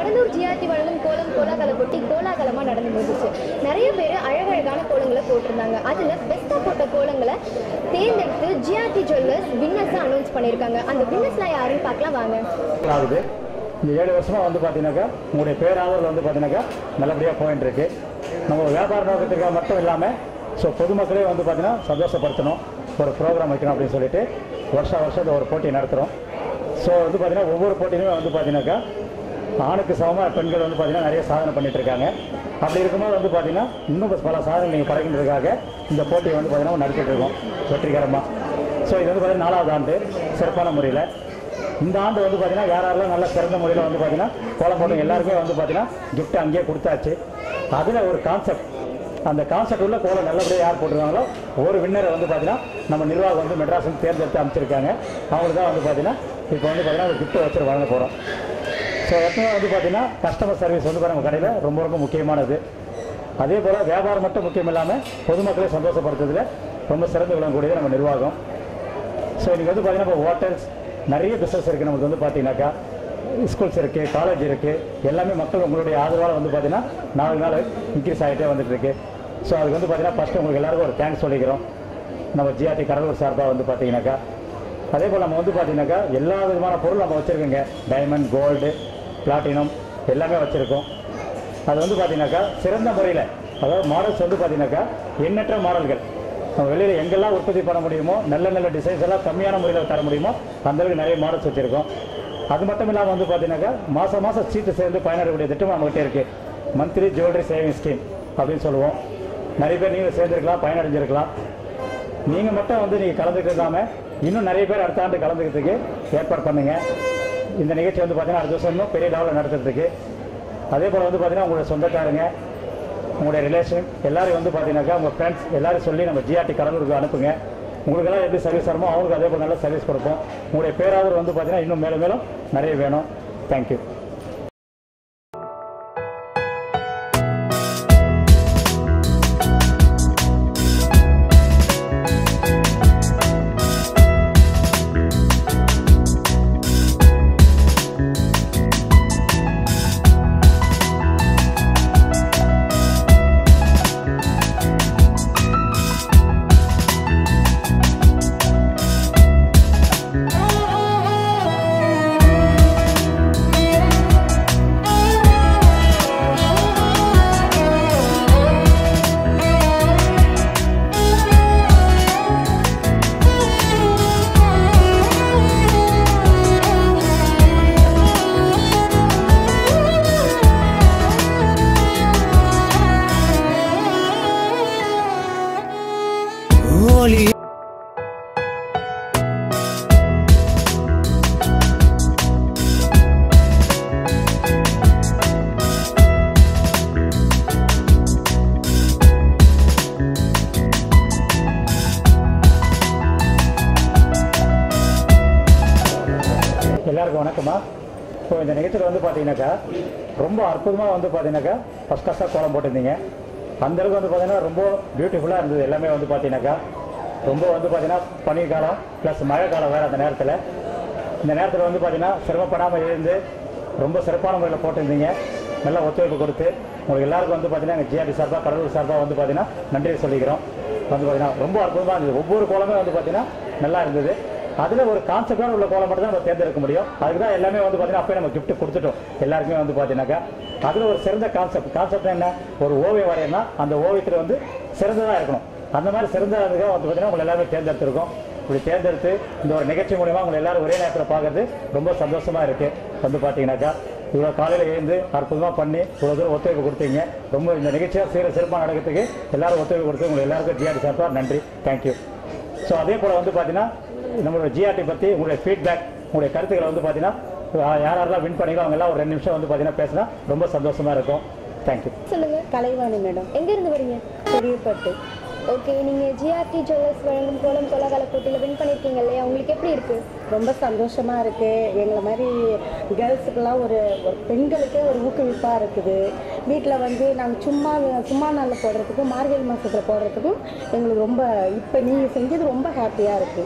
Cuddalore GRT வழங்கும் கோலம் கோலாகல போட்டி கோலாகலமாக நடந்து முடிஞ்சிச்சு நிறைய பேர் அழகழகான கோலங்களை போட்டிருந்தாங்க அதில் பெஸ்ட்டாக போட்ட கோலங்களை தேர்ந்தெடுத்து ஜிஆர்டி ஜுவல்லர்ஸ் வின்னர்ஸாக அனௌன்ஸ் பண்ணியிருக்காங்க அந்த வின்னர்ஸ்லாம் யாருன்னு பார்க்கலாம் வாங்க ஆகுது இந்த ஏழு வருஷமாக வந்து பார்த்தீங்கன்னாக்கா உங்களுடைய பேராதரவில் வந்து பார்த்தீங்கன்னாக்கா நல்லபடியாக போயிட்டு இருக்கு நம்ம வியாபார நோக்கத்துக்காக மட்டும் இல்லாமல் ஸோ பொதுமக்களே வந்து பார்த்தீங்கன்னா சந்தோஷப்படுத்தணும் ஒரு ப்ரோக்ராம் வைக்கணும் அப்படின்னு சொல்லிட்டு வருஷா வருஷம் இந்த ஒரு போட்டி நடத்துகிறோம் ஸோ வந்து பார்த்தீங்கன்னா ஒவ்வொரு போட்டியிலுமே வந்து பார்த்தீங்கன்னாக்கா ஆணுக்கு சமமாக பெண்கள் வந்து பார்த்தீங்கன்னா நிறைய சாதனை பண்ணிட்டு இருக்காங்க அப்படி இருக்கும்போது வந்து பார்த்தீங்கன்னா இன்னும் பல சாதனை நீங்கள் படைக்கின்றதுக்காக இந்த போட்டியை வந்து பார்த்தீங்கன்னா நடத்திட்டு இருக்கோம் வெற்றிகரமாக ஸோ இது வந்து பார்த்தீங்கன்னா நாலாவது ஆண்டு சிறப்பான முறையில் இந்த ஆண்டு வந்து பார்த்தீங்கன்னா யார் யாரெல்லாம் நல்ல சிறந்த முறையில் வந்து பார்த்தீங்கன்னா கோலம் போட்டு எல்லாருக்குமே வந்து பார்த்தீங்கன்னா gift அங்கேயே கொடுத்தாச்சு அதில் ஒரு கான்செப்ட் அந்த கான்செப்ட் உள்ள கோலம் நல்லபடியாக யார் போட்டிருக்காங்களோ ஒரு வின்னரை வந்து பார்த்தீங்கன்னா நம்ம நிர்வாகம் வந்து மெட்ராஸ் வந்து தேர்ந்தெடுத்து அமைச்சிருக்காங்க அவங்களுக்கு தான் வந்து பார்த்தீங்கன்னா இப்போ வந்து பார்த்தீங்கன்னா ஒரு கிஃப்ட்டை வச்சு வழங்க போகிறோம் ஸோ எப்பவுமே வந்து பார்த்தீங்கன்னா கஸ்டமர் சர்வீஸ் வந்து நம்ம கடையில் ரொம்ப ரொம்ப முக்கியமானது அதே போல் வியாபாரம் மட்டும் முக்கியம் இல்லாமல் பொதுமக்களை சந்தோஷப்படுத்துறதுல ரொம்ப சிறந்து விளங்கக்கூடியது நம்ம நிர்வாகம் ஸோ இன்றைக்கி வந்து பார்த்தீங்கன்னா இப்போ ஹோட்டல்ஸ் நிறைய பிஸ்னஸ் இருக்குது நமக்கு வந்து பார்த்தீங்கன்னாக்கா ஸ்கூல்ஸ் இருக்குது காலேஜ் இருக்குது எல்லாமே மக்கள் உங்களுடைய ஆதரவால் வந்து பார்த்தீங்கன்னா நாலு நாள் இன்க்ரீஸ் ஆகிட்டே வந்துட்டு இருக்கு ஸோ அதுக்கு வந்து பார்த்தீங்கன்னா ஃபஸ்ட்டு உங்களுக்கு எல்லாருக்கும் ஒரு தேங்க்ஸ் சொல்லிக்கிறோம் நம்ம ஜிஆர்டி கடலூர் சார்பாக வந்து பார்த்தீங்கன்னாக்கா அதே போல் நம்ம வந்து பார்த்தீங்கன்னாக்கா எல்லா விதமான பொருள் நம்ம வச்சுருக்கோங்க டைமண்ட் கோல்டு பிளாட்டினம் எல்லாமே வச்சுருக்கோம் அது வந்து பார்த்தீங்கன்னாக்கா சிறந்த முறையில் அதாவது மாடல்ஸ் வந்து பார்த்தீங்கன்னாக்கா எண்ணற்ற மாடல்கள் நம்ம வெளியில் எங்கெல்லாம் உற்பத்தி பண்ண முடியுமோ நல்ல நல்ல டிசைன்ஸ் எல்லாம் கம்மியான முறையில் தர முடியுமோ அந்த அளவுக்கு நிறைய மாடல்ஸ் வச்சுருக்கோம் அது மட்டும் இல்லாமல் வந்து பார்த்தீங்கன்னாக்கா மாதம் மாதம் சீட்டு சேர்ந்து பயனடையக்கூடிய திட்டம் நம்மகிட்ட இருக்குது மந்த்லி ஜுவல்லரி சேவிங் ஸ்கீம் அப்படின்னு சொல்லுவோம் நிறைய பேர் நீங்கள் சேர்ந்துருக்கலாம் பயனடைஞ்சிருக்கலாம் நீங்கள் மட்டும் வந்து நீங்கள் கலந்துக்கிறதாம இன்னும் நிறைய பேர் அடுத்த ஆண்டு கலந்துக்கிறதுக்கு ஏற்பாடு பண்ணுங்க இந்த நிகழ்ச்சி வந்து பார்த்தீங்கன்னா அடுத்த வருஷம் இன்னும் பெரிய லெவலில் நடத்துறதுக்கு அதே போல் வந்து பார்த்தீங்கன்னா உங்களுடைய சொந்தக்காரங்க உங்களுடைய ரிலேஷன் எல்லாரும் வந்து பார்த்தீங்கன்னாக்கா உங்கள் ஃப்ரெண்ட்ஸ் எல்லாரும் சொல்லி நம்ம ஜிஆர்டி கடலூருக்கு அனுப்புங்க உங்களுக்கெல்லாம் எப்படி சர்வீஸ் தரமோ அவங்களுக்கு அதே போல் நல்ல சர்வீஸ் கொடுப்போம் உங்களுடைய பேராதரவு வந்து பார்த்தீங்கன்னா இன்னும் மேலும் மேலும் நிறைய வேணும் தேங்க்யூ holy எல்லாருக்கும் வணக்கம்மா இப்போ இந்த நிகழ்ச்சியில் வந்து பார்த்தீங்கன்னாக்கா ரொம்ப அற்புதமாக வந்து பார்த்தீங்கன்னாக்கா ஃபஸ்ட் கிளாஸாக கோலம் போட்டிருந்தீங்க அந்த அளவுக்கு வந்து பார்த்தீங்கன்னா ரொம்ப பியூட்டிஃபுல்லாக இருந்தது எல்லாமே வந்து பார்த்தீங்கன்னாக்கா ரொம்ப வந்து பார்த்தீங்கன்னா பனிக்காலம் ப்ளஸ் மழை காலம் வேறு அந்த நேரத்தில் இந்த நேரத்தில் வந்து பார்த்தீங்கன்னா சிரமப்படாமல் இருந்து ரொம்ப சிறப்பான முறையில் போட்டிருந்தீங்க நல்லா ஒத்துழைப்பு கொடுத்து உங்களுக்கு எல்லாருக்கும் வந்து பார்த்தீங்கன்னா எங்கள் ஜிஆர்டி சார்பாக கடலூர் சார்பாக வந்து பார்த்தீங்கன்னா நன்றியை சொல்லிக்கிறோம் வந்து பார்த்தீங்கன்னா ரொம்ப அற்புதமாக இருந்தது ஒவ்வொரு கோலமே வந்து பார்த்தீங்கன்னா நல்லா இருந்தது அதில் ஒரு கான்செப்டான உள்ள கோலம் மட்டும் தான் நம்ம தேர்ந்தெடுக்க முடியும் அதுக்கு தான் எல்லாமே வந்து பார்த்தீங்கன்னா அப்பயே நம்ம gift கொடுத்துட்டோம் எல்லாருக்குமே வந்து பார்த்தீங்கன்னாக்கா அதில் ஒரு சிறந்த கான்செப்ட் கான்செப்ட் என்ன ஒரு ஓவியம் வரையணும்னா அந்த ஓவியத்தில் வந்து சிறந்ததாக இருக்கணும் அந்த மாதிரி சிறந்த அதுக்காக வந்து பார்த்தீங்கன்னா உங்களை எல்லாமே தேர்ந்தெடுத்திருக்கோம் இப்படி தேர்ந்தெடுத்து இந்த ஒரு நிகழ்ச்சி மூலிமா உங்களை எல்லாரும் ஒரே நேரத்தில் பார்க்கறது ரொம்ப சந்தோஷமாக இருக்குது வந்து பார்த்தீங்கன்னாக்கா இவ்வளோ காலையில் எழுந்து அற்புதமாக பண்ணி இவ்வளோ தூரம் ஒத்துழைப்பு கொடுத்தீங்க ரொம்ப இந்த நிகழ்ச்சியாக சீர சிறப்பாக நடக்கிறதுக்கு எல்லாரும் ஒத்துழைப்பு கொடுத்து உங்களை எல்லாருக்கும் ஜிஆர்டி சார்பாக நன்றி தேங்க்யூ ஸோ அதே போல் வந்து பார்த்தீங்கன்னா நம்மளோட ஜிஆர்டி பற்றி உங்களுடைய ஃபீட்பேக் உங்களுடைய கருத்துக்களை வந்து பார்த்தீங்கன்னா யார் யாரெல்லாம் வின் பண்ணீங்களோ அவங்க எல்லாம் ஒரு ரெண்டு நிமிஷம் வந்து பார்த்தீங்கன்னா பேசினா ரொம்ப சந்தோஷமாக இருக்கும் தேங்க்யூ சொல்லுங்க கலைவாணி மேடம் எங்க இருந்து வரீங்க பெரியப்பட்டு ஓகே நீங்க ஜிஆர்டி ஜுவல்லர்ஸ் வழங்கும் கோலம் கோலாகல போட்டியில் வின் பண்ணிருக்கீங்க இல்லையா உங்களுக்கு எப்படி இருக்கு ரொம்ப சந்தோஷமா இருக்கு எங்களை மாதிரி கேர்ள்ஸுக்கெல்லாம் ஒரு ஒரு பெண்களுக்கே ஒரு ஊக்குவிப்பாக இருக்குது வீட்டில் வந்து நாங்கள் சும்மா சும்மா நாளில் போடுறதுக்கும் மார்கழி மாதத்தில் போடுறதுக்கும் எங்களுக்கு ரொம்ப இப்போ நீங்கள் செஞ்சது ரொம்ப ஹாப்பியாக இருக்குது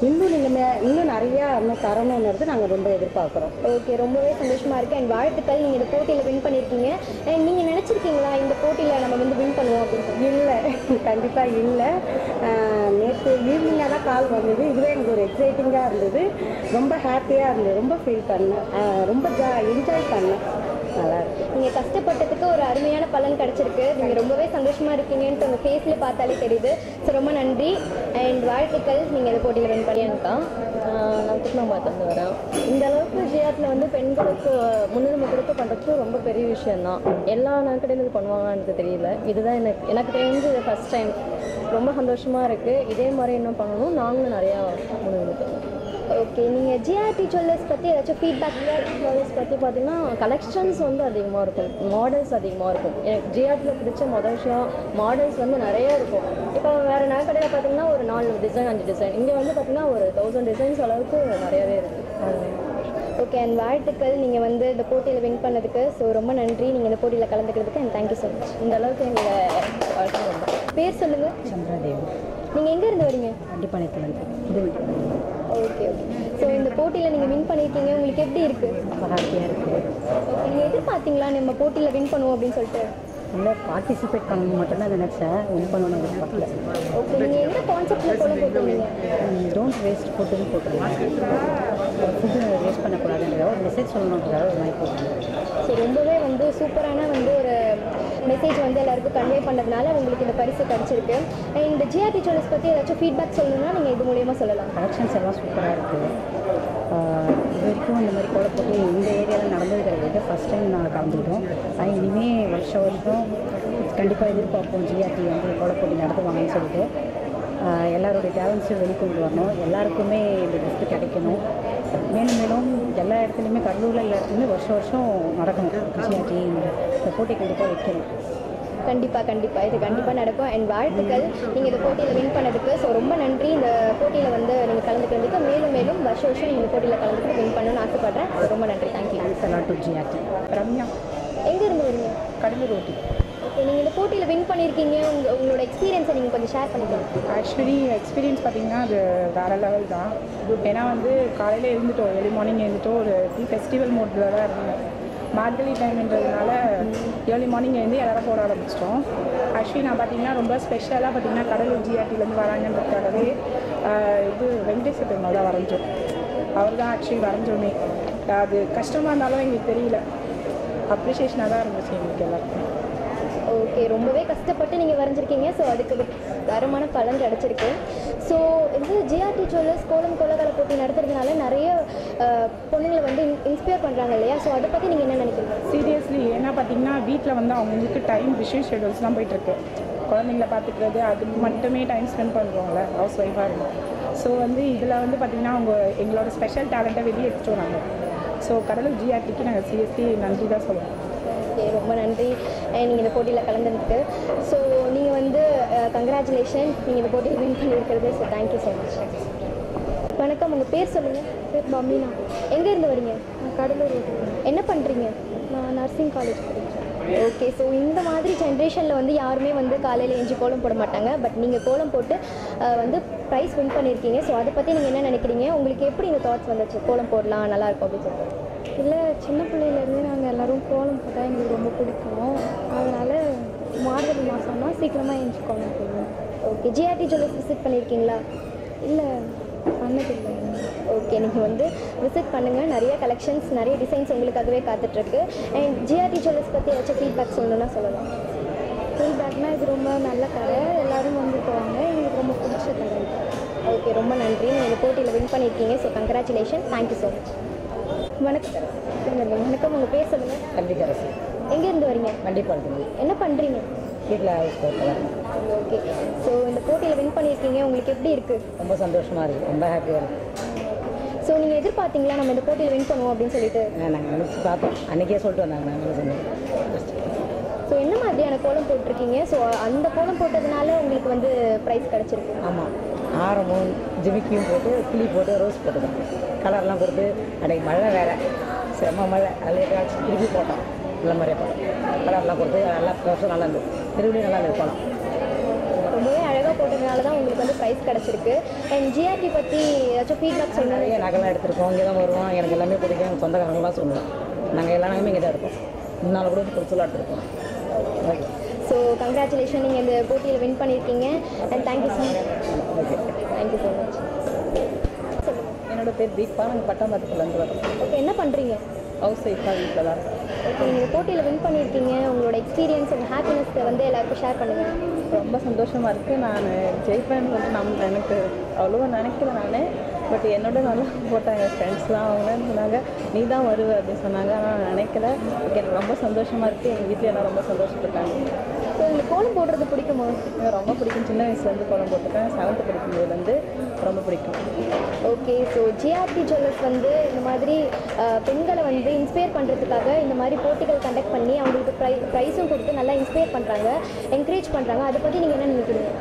இன்னும் நீங்கள் இன்னும் நிறையா இன்னும் தரணுன்றது நாங்கள் ரொம்ப எதிர்பார்க்குறோம் ஓகே ரொம்பவே சந்தோஷமா இருக்கு அண்ட் வாழ்த்துக்கள் நீங்க இந்த போட்டியில வின் பண்ணிருக்கீங்க அண்ட் நீங்க நினைச்சிருக்கீங்களா இந்த போட்டியில நம்ம வந்து வின் பண்ணுவோம் அப்படின்னு இல்லை கண்டிப்பாக இல்லை நேற்று ஈவினிங்காக தான் கால் வந்தது இதுவே எனக்கு ஒரு எக்ஸைட்டிங்காக இருந்தது ரொம்ப ஹாப்பியாக இருந்தது ரொம்ப ஃபீல் பண்ணேன் ஆஹ் ரொம்ப ஜா என்ஜாய் பண்ணேன் நல்லா இருக்கு நீங்க கஷ்டப்பட்டதுக்கு ஒரு அருமையான பலன் கிடைச்சிருக்கு நீங்க ரொம்பவே சந்தோஷமா இருக்கீங்கன்ட்டு உங்க ஃபேஸ்ல பார்த்தாலே தெரியுது ஸோ ரொம்ப நன்றி அண்ட் வாழ்த்துக்கள் நீங்க இந்த போட்டியில வின் பண்ணியிருக்கா நான் திருநாமத்துலேருந்து வரேன் இந்த அளவுக்கு ஜிஆர்டில் வந்து பெண்களுக்கு முன்னுரிமை கொடுத்து பண்ணுறது ரொம்ப பெரிய விஷயம்தான் எல்லா நாட்களையும் இது பண்ணுவாங்கன்னு எனக்கு தெரியல இதுதான் எனக்கு எனக்கு தெரிஞ்சு இது ஃபஸ்ட் டைம் ரொம்ப சந்தோஷமாக இருக்குது இதே மாதிரி இன்னும் பண்ணணும் நாங்களும் நிறையா முன்னுரிமை தருவோம் ஓகே நீங்கள் ஜிஆர்டி ஜுவல்லர்ஸ் பற்றி ஏதாச்சும் ஃபீட்பேக் ஜிஆர்டி ஜுவல்லர்ஸ் பற்றி பார்த்தீங்கன்னா கலெக்ஷன்ஸ் வந்து அதிகமாக இருக்கும் மாடல்ஸ் அதிகமாக இருக்கும் எனக்கு ஜிஆர்டியில் பிடிச்ச மொதல் விஷயம் மாடல்ஸ் வந்து நிறைய இருக்கும் இப்போ வேறு நகை கடையில் பார்த்தீங்கன்னா ஒரு நாலு டிசைன் அஞ்சு டிசைன் இங்கே வந்து பார்த்தீங்கன்னா ஒரு தௌசண்ட் டிசைன்ஸ் அளவுக்கு நிறையவே இருக்குது ஓகே அண்ட் வாழ்த்துக்கள் நீங்கள் வந்து இந்த போட்டியில் வின் பண்ணதுக்கு ஸோ ரொம்ப நன்றி நீங்கள் இந்த போட்டியில் கலந்துக்கிறதுக்கு அண்ட் தேங்க்யூ ஸோ மச் இந்த அளவுக்கு எங்களை வாழ்த்து பேர் சொல்லுங்கள் சந்திராதேவி நீங்கள் எங்கேருந்து வரீங்க வண்டிப்பாளையத்துலேருந்து இது ஓகே ஓகே ஸோ இந்த போட்டியில் நீங்கள் வின் பண்ணியிருக்கீங்க உங்களுக்கு எப்படி இருக்குது ரொம்ப ஹாப்பியாக இருக்குது ஓகே நீங்கள் எதிர்பார்த்தீங்களா நம்ம போட்டியில் வின் பண்ணுவோம் அப்படின்னு சொல்லிட்டு இல்லை பார்ட்டிசிபேட் பண்ணணும் மட்டும்தான் நினச்சேன் வின் பண்ணணும்னு எதிர்பார்க்கல ஓகே நீங்கள் என்ன கான்செப்டில் கோலம் போட்டுருந்தீங்க டோன்ட் வேஸ்ட் ஃபுட்டுன்னு போட்டுருந்தேன் ஃபுட்டு வேஸ்ட் பண்ணக்கூடாதுன்ற ஒரு மெசேஜ் சொல்லணுன்றதாக ஒரு மாதிரி போட்டுருந்தேன் ஸோ ரொம்பவே வந்து சூப்பரான வந்து ஒரு மெசேஜ் வந்து எல்லாருக்கும் கன்வே பண்ணதுனால உங்களுக்கு இந்த பரிசு கிடச்சிருக்கு இந்த ஜிஆர்டி ஜுவல்ஸ் பற்றி ஏதாச்சும் ஃபீட்பேக் சொல்லணும்னா நீங்கள் இது மூலியமாக சொல்லலாம் கலெக்ஷன்ஸ் எல்லாம் சூப்பராக இருக்குது இது வரைக்கும் இந்த மாதிரி கோலப்போட்டி இந்த ஏரியாவில் நடந்தது கிடையாது ஃபஸ்ட் டைம் நாங்கள் கலந்துக்கிட்டோம் ஆனால் இனிமேல் வருஷம் வருஷம் கண்டிப்பாக எதிர்பார்ப்போம் ஜிஆர்டி வந்து கோலப்போட்டி நடத்துவாங்கன்னு சொல்லிட்டு ஆஹ் எல்லாருடைய டேலண்ட்ஸும் வெளிக்கொண்டு வரணும் எல்லாருக்குமே இந்த கிஃப்ட் கிடைக்கணும் மேலும் மேலும் எல்லா இடத்துலையுமே கடலூரில் எல்லா இடத்துலையுமே வருஷம் வருஷம் நடக்கணும் ஜிஆர்டி இந்த போட்டி கண்டிப்பாக வைக்கணும் கண்டிப்பாக கண்டிப்பாக இது கண்டிப்பாக நடக்கும் அண்ட் வாழ்த்துக்கள் நீங்கள் இந்த போட்டியில் வின் பண்ணதுக்கு ஸோ ரொம்ப நன்றி இந்த போட்டியில் வந்து நீங்கள் கலந்துக்கிறதுக்கு மேலும் மேலும் வருஷம் வருஷம் நீங்கள் இந்த போட்டியில் கலந்துக்கிட்டு வின் பண்ணணும்னு ஆசைப்பட்றேன் So, ரொம்ப நன்றி தேங்க்யூ தேங்க்ஸ் எல்லாம் டு ஜிஆர்டி ரம்யா எங்கே இருந்து வரீங்க கடலூர் ஓட்டி ஓகே நீங்கள் இந்த போட்டியில் வின் பண்ணியிருக்கீங்க உங்க உங்களோட எக்ஸ்பீரியன்ஸை நீங்கள் கொஞ்சம் ஷேர் பண்ணிக்கலாம் ஆக்சுவலி எக்ஸ்பீரியன்ஸ் பார்த்தீங்கன்னா அது வேறு லெவல் தான் ஏன்னா வந்து காலையில் எழுந்துட்டோம் ஏர்லி மார்னிங் எழுந்துட்டோம் ஒரு ஃபெஸ்டிவல் மோட்டில் தான் இருந்தோம் மார்கழி டைம்ன்றதுனால ஏர்லி மார்னிங் எழுந்து எல்லாரும் போட ஆரம்பிச்சிட்டோம் ஆக்சுவலி நான் பார்த்தீங்கன்னா ரொம்ப ஸ்பெஷலாக பார்த்தீங்கன்னா கடலூர் ஜிஆர்டிலேருந்து வராங்கன்றதுக்காகவே ஆஹ், இது வெங்கடேச பெருமாள் தான் வரைஞ்சோம் அவர் தான் ஆக்சுவலி வரைஞ்சோமே அது கஷ்டமாக இருந்தாலும் எங்களுக்கு தெரியல அப்ரிஷியேஷனாக தான் இருந்துச்சு எங்களுக்கு எல்லாருக்கும் ஓகே ரொம்பவே கஷ்டப்பட்டு நீங்கள் வரைஞ்சிருக்கீங்க ஸோ அதுக்கு ஒரு தரமான பலன் கிடச்சிருக்கு ஸோ இது ஜிஆர்டி ஜுவல்லர்ஸ் கோலம் கோலகல போட்டி நடத்துறதுனால நிறைய அஹ், பொண்ணுங்களை வந்து இன்ஸ்பயர் பண்ணுறாங்க இல்லையா ஸோ அதை பற்றி நீங்கள் என்ன நினைக்கிறீங்க சீரியஸ்லி ஏன்னா பார்த்தீங்கன்னா வீட்டில் வந்து அவங்களுக்கு டைம் பிஸி ஷெடியூல்ஸ்லாம் போயிட்டுருக்கு குழந்தைங்கள பார்த்துக்கிறது அது மட்டுமே டைம் ஸ்பெண்ட் பண்ணுறோம்ல ஹவுஸ் ஒய்ஃபாக இருக்கும் ஸோ வந்து இதில் வந்து பார்த்திங்கன்னா அவங்க எங்களோட ஸ்பெஷல் டேலண்ட்டை வெளியே எடுத்துட்டு வராங்க ஸோ கடலூர் ஜிஆர்டிக்கு நாங்கள் சீரியஸ்லி நன்றி தான் சொல்லுவோம் ஓகே ரொம்ப நன்றி நீங்கள் இந்த போட்டியில் கலந்துருக்கு ஸோ நீங்கள் வந்து கங்க்ராச்சுலேஷன் நீங்கள் இந்த போட்டியில் வின் பண்ணியிருக்கிறது ஸோ தேங்க்யூ ஸோ மச் வணக்கம் உங்கள் பேர் சொல்லுங்கள் பேர் பம்மினா எங்கேருந்து வரீங்க கடலூர் என்ன பண்ணுறீங்க நான் நர்சிங் காலேஜ் படிக்கிறேன் ஓகே ஸோ இந்த மாதிரி ஜென்ரேஷனில் வந்து யாருமே வந்து காலையில் எஞ்சி கோலம் போட மாட்டாங்க பட் நீங்கள் கோலம் போட்டு அஹ், வந்து ப்ரைஸ் வின் பண்ணியிருக்கீங்க ஸோ அதை பற்றி நீங்கள் என்ன நினைக்கிறீங்க உங்களுக்கு எப்படி இந்த தாட்ஸ் வந்துச்சு கோலம் போடலாம் நல்லா இருக்கும் அப்படின்னு சொல்லிட்டு இல்லை சின்ன பிள்ளையிலேருந்து நாங்கள் எல்லோரும் கோலம் போட்டால் எங்களுக்கு ரொம்ப பிடிக்கும் அதனால் மார்கழி மாதம்னா சீக்கிரமாக எழுந்துச்சி கோலம் போடுவோம் ஓகே ஜிஆர்டி ஜுவல்லர்ஸ் விசிட் பண்ணியிருக்கீங்களா இல்லை பண்ணதில்லை ஓகே நீங்கள் வந்து விசிட் பண்ணுங்கள் நிறைய கலெக்ஷன்ஸ் நிறைய டிசைன்ஸ் உங்களுக்காகவே காத்துட்ருக்கு அண்ட் ஜிஆர்டி ஜுவல்லர்ஸ் பற்றி ஏதாச்சும் ஃபீட்பேக் சொல்லணும்னா சொல்லலாம் ஃபீட்பேக்னால் இது ரொம்ப நல்ல கடை எல்லோரும் வந்து போவாங்க எங்களுக்கு ரொம்ப பிடிச்ச கடை இது ஓகே ரொம்ப நன்றி நீங்கள் இந்த போட்டியில் வின் பண்ணியிருக்கீங்க so congratulation thank you so much வணக்கம் வணக்கம் உங்கள் பேர் சொல்லுங்கள் கல்விக்கரசு எங்கேருந்து வரீங்க வண்டிப்பாளத்துக்கு என்ன பண்ணுறீங்க வீட்டில் ஹவுஸ் ஒர்க்கெல்லாம் ஓகே ஸோ இந்த போட்டியில் வின் பண்ணியிருக்கீங்க உங்களுக்கு எப்படி இருக்குது ரொம்ப சந்தோஷமாக இருக்குது ரொம்ப ஹாப்பியாக இருக்குது ஸோ நீங்கள் எதிர்பார்த்தீங்களா நம்ம இந்த போட்டியில் வின் பண்ணுவோம் அப்படின்னு சொல்லிட்டு நாங்கள் நினச்சி பார்த்தோம் அன்றைக்கே சொல்லிட்டு வந்தாங்க நாங்கள் சொன்னோம் ஸோ என்ன மாதிரியான கோலம் போட்டிருக்கீங்க ஸோ அந்த கோலம் போட்டதுனால உங்களுக்கு வந்து ப்ரைஸ் கிடச்சிருக்கு ஆமாம் ஆரமும் ஜிமிக்கியும் போட்டு கிளி போட்டு ரோஸ் போட்டுக்கோம் கலர்லாம் கொடுத்து அன்றைக்கி மழை வேறு செம்ம மழை அதில் திருப்பி போட்டோம் நல்ல மாதிரியே போட்டோம் கலர்லாம் கொடுத்து நல்லா ஃப்ரெஷ்ஷாக நல்லா இருந்தது திருவிழியும் நல்லா இருந்தது போனோம் ரொம்பவே அழகாக நகை போட்டதுனால தான் உங்களுக்கு வந்து ப்ரைஸ் கிடச்சிருக்கு அண்ட் ஜிஆர்டி பற்றி ஏதாச்சும் ஃபீட்பேக் நிறைய சொன்னாங்க நகைலாம் எடுத்திருக்கோம் இங்கே தான் வருவோம் எனக்கு எல்லாமே பிடிக்கும் எங்கள் சொந்தக்காரங்களாம் சொல்லுவேன் நாங்கள் எல்லா நகையுமே இங்கே தான் இருக்கோம் முன்னால் கூட ஒரு சொல்லாட்டு இருக்கோம் ஓகே ஸோ கங்க்ராச்சுலேஷன் நீங்கள் இந்த போட்டியில் வின் பண்ணியிருக்கீங்க and thank you so much thank you so much சொல்லுங்கள் என்னோட பேர் தீபா நாங்கள் பட்டாம்பரத்துலேருந்து வரோம் ஓகே என்ன பண்ணுறீங்க ஹவுஸ் ஒய்ஃபாக வீட்டில் தான் இருக்கோம் ஓகே நீங்கள் போட்டியில் வின் பண்ணியிருக்கீங்க உங்களோட எக்ஸ்பீரியன்ஸ் உங்கள் ஹாப்பினஸ்ஸை வந்து எல்லாருக்கும் ஷேர் பண்ணுங்கள் ரொம்ப சந்தோஷமாக இருக்குது நான் ஜெயிப்பேன்னு வந்து நம்ம எனக்கு அவ்வளோவா நினைக்கல நான் பட் என்னோட நல்லா போட்டாங்க ஃப்ரெண்ட்ஸ்லாம் அவங்க சொன்னாங்க நீ தான் வருவ அப்படின்னு சொன்னாங்க ஆனால் நான் நினைக்கல Okay, எனக்கு ரொம்ப சந்தோஷமாக இருக்குது எங்கள் வீட்டில் எல்லாம் ரொம்ப சந்தோஷப்பட்டாங்க ஸோ இந்த கோலம் போடுறது பிடிக்குமா எனக்கு ரொம்ப பிடிக்கும் சின்ன வயசுலேருந்து கோலம் போட்டிருக்கேன் செவன்த்து படிக்கும்போதுலேருந்து ரொம்ப பிடிக்கும் ஓகே ஸோ ஜிஆர்டி ஜுவல்லர்ஸ் வந்து இந்த மாதிரி அஹ், பெண்களை வந்து இன்ஸ்பயர் பண்ணுறதுக்காக இந்த மாதிரி போட்டிகள் கண்டக்ட் பண்ணி அவங்களுக்கு ப்ரை ப்ரைஸும் கொடுத்து நல்லா இன்ஸ்பயர் பண்ணுறாங்க என்கரேஜ் பண்ணுறாங்க அதை பற்றி நீங்கள் என்ன நினைக்கிறீங்க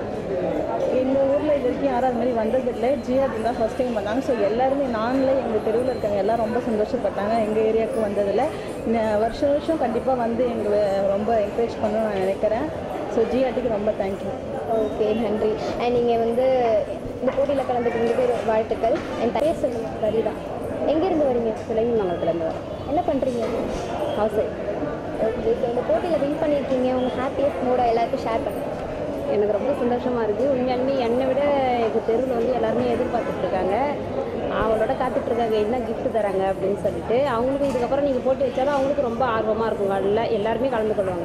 எங்கள் ஊரில் இது வரைக்கும் யாரும் அது மாதிரி வந்ததில்லை ஜிஆர்டி தான் ஃபஸ்ட் டைம் பண்ணாங்க ஸோ எல்லாருமே நானில் எங்கள் தெருவில் இருக்கவங்க எல்லாம் ரொம்ப சந்தோஷப்பட்டாங்க எங்கள் ஏரியாவுக்கு வந்ததில் இந்த வருஷம் வருஷம் கண்டிப்பாக வந்து எங்களை ரொம்ப என்கரேஜ் பண்ணணும்னு நான் நினைக்கிறேன் ஸோ ஜிஆர்டிக்கு ரொம்ப தேங்க்யூ ஓகே நன்றி அண்ட் நீங்கள் வந்து இந்த போட்டியில் கலந்துக்கிறதுக்கு வாழ்த்துக்கள் என் பேர் சொல்லுங்கள் சரிதான் எங்கேருந்து வரீங்க விலங்கிமங்கலத்துலேருந்து வரேன் என்ன பண்ணுறீங்க ஹவுஸ் ஒய்ஃப் ஓகே ஸோ இந்த போட்டியில் வின் பண்ணியிருக்கீங்க உங்கள் ஹாப்பியஸ்ட் மூட எல்லாருக்கும் ஷேர் பண்ணுங்கள் எனக்கு ரொம்ப சந்தோஷமாக இருக்குது உண்மையாலுமே என்னை விட எங்கள் தெருவில் வந்து எல்லாருமே எதிர்பார்த்துட்டு இருக்காங்க அவங்களோட காத்துட்ருக்காங்க என்ன gift தராங்க அப்படின்னு சொல்லிட்டு அவங்களுக்கும் இதுக்கப்புறம் நீங்கள் போட்டி வச்சாலும் அவங்களுக்கு ரொம்ப ஆர்வமாக இருக்கும் நல்லா எல்லாருமே கலந்து கொள்வாங்க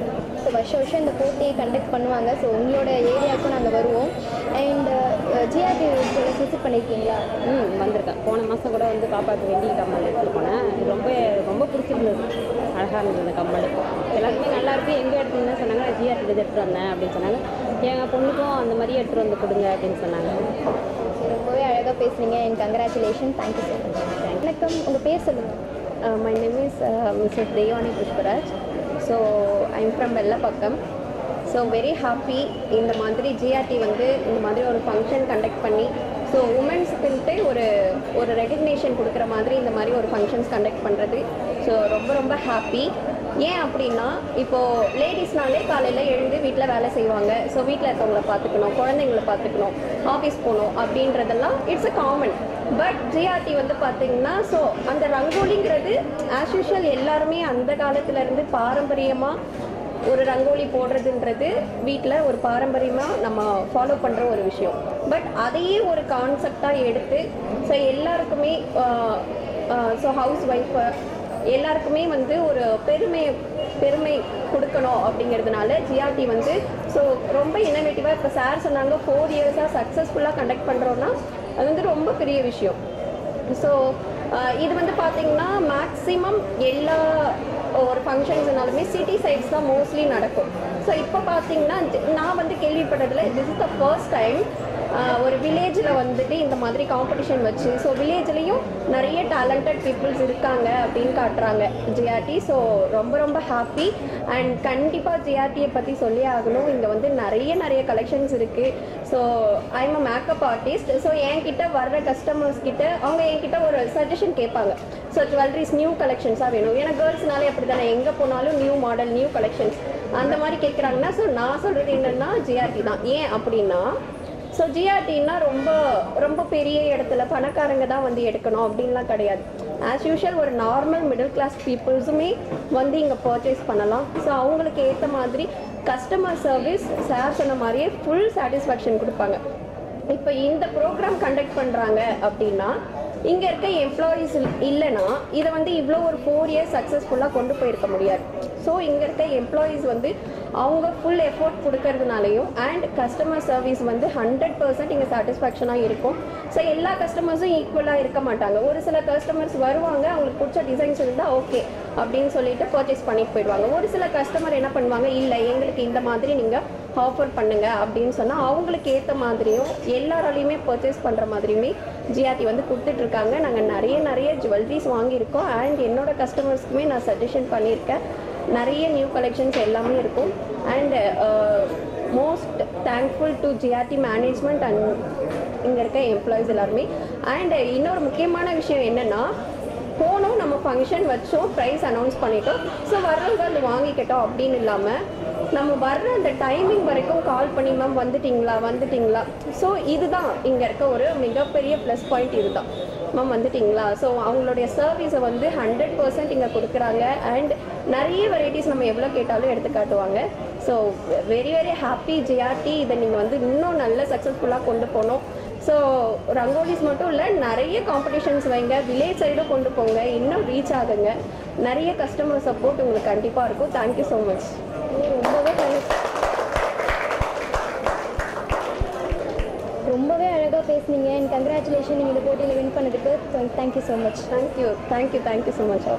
ஸோ வருஷம் வருஷம் இந்த போட்டியை கண்டக்ட் பண்ணுவாங்க ஸோ உங்களோட ஏரியாவுக்கும் நாங்கள் வருவோம் அண்ட் ஜிஆர்டி விசிட் பண்ணியிருக்கீங்களா ம் வந்திருக்கேன் போன மாதம் கூட வந்து பாப்பாவுக்கு வெள்ளி கம்மல் எடுத்துட்டு போனேன் இது ரொம்ப ரொம்ப பிடிச்சிருந்தது அழகாக இருந்தது அந்த கம்மல் எல்லாருமே நல்லா இருக்கு எங்கே எடுத்தீங்கன்னு சொன்னாங்க ஜிஆர்டி இது எடுத்துட்டு வந்தேன் அப்படின்னு சொன்னாங்க எங்கள் பொண்ணுக்கும் அந்த மாதிரி எடுத்துட்டு வந்து கொடுங்க அப்படின்னு சொன்னாங்க So, ரொம்பவே அழகாக பேசுனீங்க and congratulation thank you so much வணக்கம் உங்கள் பேர் சொல்லுங்கள் Uh, my name is uh, Mrs. Deyani Pushparaj. So I'm from Vellapakkam so very happy இந்த மாதிரி ஜிஆர்டி வந்து இந்த மாதிரி ஒரு ஃபங்க்ஷன் கண்டக்ட் பண்ணி ஸோ உமன்ஸுக்குன்ட்டு ஒரு ஒரு ரெகக்னேஷன் கொடுக்குற மாதிரி இந்த மாதிரி ஒரு ஃபங்க்ஷன்ஸ் கண்டக்ட் பண்ணுறது ஸோ ரொம்ப ரொம்ப ஹாப்பி ஏன் அப்படின்னா இப்போது லேடிஸ்னாலே காலையில் எழுந்து வீட்டில் வேலை செய்வாங்க ஸோ வீட்டில் இருக்கவங்கள பார்த்துக்கணும் குழந்தைங்கள பார்த்துக்கணும் ஆஃபீஸ் போகணும் அப்படின்றதெல்லாம் it's uh common but GRT வந்து பார்த்தீங்கன்னா ஸோ அந்த ரங்கோலிங்கிறது ஆஸ் யூஷுவல் எல்லாருமே அந்த காலத்துல இருந்து பாரம்பரியமாக ஒரு ரங்கோலி போடுறதுன்றது வீட்டில் ஒரு பாரம்பரியமாக நம்ம ஃபாலோ பண்ணுற ஒரு விஷயம் பட் அதையே ஒரு கான்செப்டாக எடுத்து ஸோ எல்லாருக்குமே ஸோ ஹவுஸ் ஒய்ஃபு எல்லாருக்குமே வந்து ஒரு பெருமை பெருமை கொடுக்கணும் அப்படிங்கிறதுனால ஜிஆர்டி வந்து ஸோ ரொம்ப இன்னோவேட்டிவாக இப்போ சார் சொன்னாங்க ஃபோர் இயர்ஸாக சக்ஸஸ்ஃபுல்லாக கண்டக்ட் பண்ணுறோன்னா அது வந்து ரொம்ப பெரிய விஷயம் ஸோ இது வந்து பார்த்தீங்கன்னா மேக்ஸிமம் எல்லா ஒரு ஃபங்க்ஷன்ஸ்னாலுமே சிட்டி சைட்ஸ் தான் மோஸ்ட்லி நடக்கும் ஸோ இப்போ பார்த்தீங்கன்னா நான் வந்து கேள்விப்பட்டதில் this is the first time ஒரு வில்லேஜில் வந்துட்டு இந்த மாதிரி காம்படிஷன் வச்சு ஸோ வில்லேஜ்லேயும் நிறைய டேலண்டட் பீப்புள்ஸ் இருக்காங்க அப்படின்னு காட்டுறாங்க ஜிஆர்டி ஸோ ரொம்ப ரொம்ப ஹாப்பி அண்ட் கண்டிப்பாக ஜிஆர்டியை பற்றி சொல்லி ஆகணும் இங்கே வந்து நிறைய நிறைய கலெக்ஷன்ஸ் இருக்குது so I'm uh makeup artist so என்கிட்ட வர்ற கஸ்டமர்ஸ் கிட்ட அவங்க என்கிட்ட ஒரு சஜஷன் கேட்பாங்க ஸோ ஜுவல்லரிஸ் நியூ கலெக்ஷன்ஸாக வேணும் ஏன்னா கேர்ள்ஸ்னாலே அப்படி தானே எங்கே போனாலும் நியூ மாடல் நியூ கலெக்ஷன்ஸ் அந்த மாதிரி கேட்குறாங்கன்னா ஸோ நான் சொல்கிறது என்னென்னா ஜிஆர்டி தான் ஏன் அப்படின்னா ஸோ ஜிஆர்டின்னா ரொம்ப ரொம்ப பெரிய இடத்துல பணக்காரங்க தான் வந்து எடுக்கணும் அப்படின்லாம் கிடையாது ஆஸ் யூஷுவல் ஒரு நார்மல் மிடில் கிளாஸ் பீப்புள்ஸுமே வந்து இங்கே பர்ச்சேஸ் பண்ணலாம் ஸோ அவங்களுக்கு ஏற்ற மாதிரி கஸ்டமர் சர்வீஸ் சார் சொன்ன மாதிரியே ஃபுல் சாட்டிஸ்ஃபேக்ஷன் கொடுப்பாங்க இப்போ இந்த ப்ரோக்ராம் கண்டக்ட் பண்ணுறாங்க அப்படின்னா இங்கே இருக்க எம்ப்ளாயீஸ் இல்லைன்னா இதை வந்து இவ்வளோ ஒரு ஃபோர் இயர்ஸ் சக்ஸஸ்ஃபுல்லாக கொண்டு போயிருக்க முடியாது ஸோ இங்கே இருக்க எம்ப்ளாயீஸ் வந்து அவங்க ஃபுல் எஃபோர்ட் கொடுக்கறதுனாலையும் அண்ட் கஸ்டமர் சர்வீஸ் வந்து ஹண்ட்ரட் பர்சன்ட் இங்கே சாட்டிஸ்ஃபேக்ஷனாக இருக்கும் ஸோ எல்லா கஸ்டமர்ஸும் ஈக்குவலாக இருக்க மாட்டாங்க ஒரு சில கஸ்டமர்ஸ் வருவாங்க அவங்களுக்கு பிடிச்ச டிசைன்ஸ் இருந்தால் ஓகே அப்படின்னு சொல்லிட்டு பர்ச்சேஸ் பண்ணிட்டு போயிடுவாங்க ஒரு சில கஸ்டமர் என்ன பண்ணுவாங்க இல்லை எங்களுக்கு இந்த மாதிரி நீங்கள் ஆஃபர் பண்ணுங்க அப்படின்னு சொன்னால் அவங்களுக்கு ஏற்ற மாதிரியும் எல்லாராலையுமே பர்ச்சேஸ் பண்ணுற மாதிரியுமே ஜிஆர்டி வந்து கொடுத்துட்ருக்காங்க நாங்கள் நிறைய நிறைய ஜுவல்லரிஸ் வாங்கியிருக்கோம் அண்ட் என்னோட கஸ்டமர்ஸ்க்குமே நான் சஜஷன் பண்ணியிருக்கேன் நிறைய நியூ கலெக்ஷன்ஸ் எல்லாமே இருக்கும் and most thankful to GRT management and இங்கே இருக்க எம்ப்ளாயிஸ் எல்லாருமே அண்ட் இன்னொரு முக்கியமான விஷயம் என்னென்னா போனோம் நம்ம ஃபங்க்ஷன் வச்சோம் ப்ரைஸ் அனௌன்ஸ் பண்ணிட்டோம் ஸோ வர்றவங்க அது வாங்கிக்கிட்டோம் அப்படின்னு இல்லாமல் நம்ம வர்ற அந்த டைமிங் வரைக்கும் கால் பண்ணி மேம் வந்துட்டீங்களா வந்துட்டீங்களா ஸோ இதுதான் இங்கே இருக்க ஒரு மிகப்பெரிய ப்ளஸ் பாயிண்ட் இதுதான் மேம் வந்துட்டீங்களா ஸோ அவங்களுடைய சர்வீஸை வந்து ஹண்ட்ரட் பர்சன்ட் இங்கே கொடுக்குறாங்க அண்ட் நிறைய வெரைட்டிஸ் நம்ம எவ்வளோ கேட்டாலும் எடுத்து காட்டுவாங்க so very very happy GRT இதை நீங்கள் வந்து இன்னும் நல்ல சக்ஸஸ்ஃபுல்லாக கொண்டு போகணும் ஸோ ரங்கோலிஸ் மட்டும் இல்லை நிறைய காம்படிஷன்ஸ் வைங்க வில்லேஜ் சைடும் கொண்டு போங்க இன்னும் ரீச் ஆகுங்க நிறைய கஸ்டமர் சப்போர்ட் உங்களுக்கு கண்டிப்பாக இருக்கும் தேங்க்யூ ஸோ மச் ரொம்பவே நல்ல- ரொம்பவே அழகாக பேசுனீங்க அண்ட் கங்க்ராச்சுலேஷன் நீங்கள் இந்த போட்டியில் வின் பண்ணதுக்கு thank you so much thank you thank you thank you so much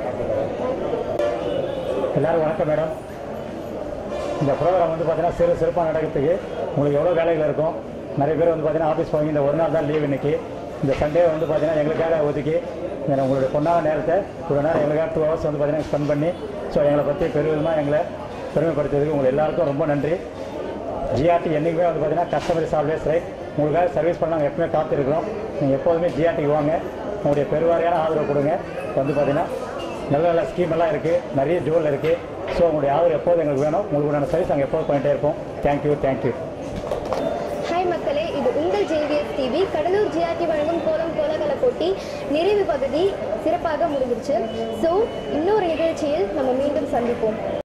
எல்லாரும் வணக்கம் மேடம் இந்த ப்ரோக்ராம் வந்து பார்த்தீங்கன்னா சிறு சிறப்பாக நடக்கிறதுக்கு உங்களுக்கு எவ்வளோ வேலைகள் இருக்கும் நிறைய பேர் வந்து பார்த்தீங்கன்னா ஆஃபீஸ் போவீங்க இந்த ஒரு நாள் தான் லீவ் இன்னைக்கு இந்த சண்டே வந்து பார்த்தீங்கன்னா எங்களுக்காக ஒதுக்கி இந்த உங்களுடைய பொண்ணான நேரத்தை ஒரு நேரம் எங்களுக்காக டூ ஹவர்ஸ் வந்து பார்த்தீங்கன்னா ஸ்பெண்ட் பண்ணி ஸோ எங்களை பற்றி பெருவிதமாக எங்களை பெருமைப்படுத்துறதுக்கு உங்களுக்கு எல்லாருக்கும் ரொம்ப நன்றி ஜிஆர்டி என்றைக்குமே வந்து பார்த்தீங்கன்னா கஸ்டமர் இஸ் ஆல்வேஸ் ரைட் உங்களுக்காக சர்வீஸ் பண்ண நாங்கள் எப்பவுமே காத்திருக்கிறோம் நீங்கள் எப்போதுமே ஜிஆர்டிக்கு வாங்க உங்களுடைய பெருவாரியான ஆதரவு கொடுங்க வந்து பார்த்தீங்கன்னா நல்ல நல்ல ஸ்கீம் எல்லாம் இருக்குது நிறைய ஜுவல் இருக்குது ஸோ உங்களுடைய ஆதரவு எப்போதும் எங்களுக்கு வேணும் உங்களுக்கு சர்வீஸ் நாங்கள் எப்போதும் பண்ணிட்டே இருப்போம் தேங்க்யூ தேங்க்யூ ஹாய் மக்களே இது உங்கள் ஜேவிஎஸ் டிவி கடலூர் ஜிஆர்டி வழங்கும் கோலம் கோலகல போட்டி நிறைவு பகுதி சிறப்பாக முடிஞ்சிருச்சு ஸோ இன்னொரு நிகழ்ச்சியில் நம்ம மீண்டும் சந்திப்போம்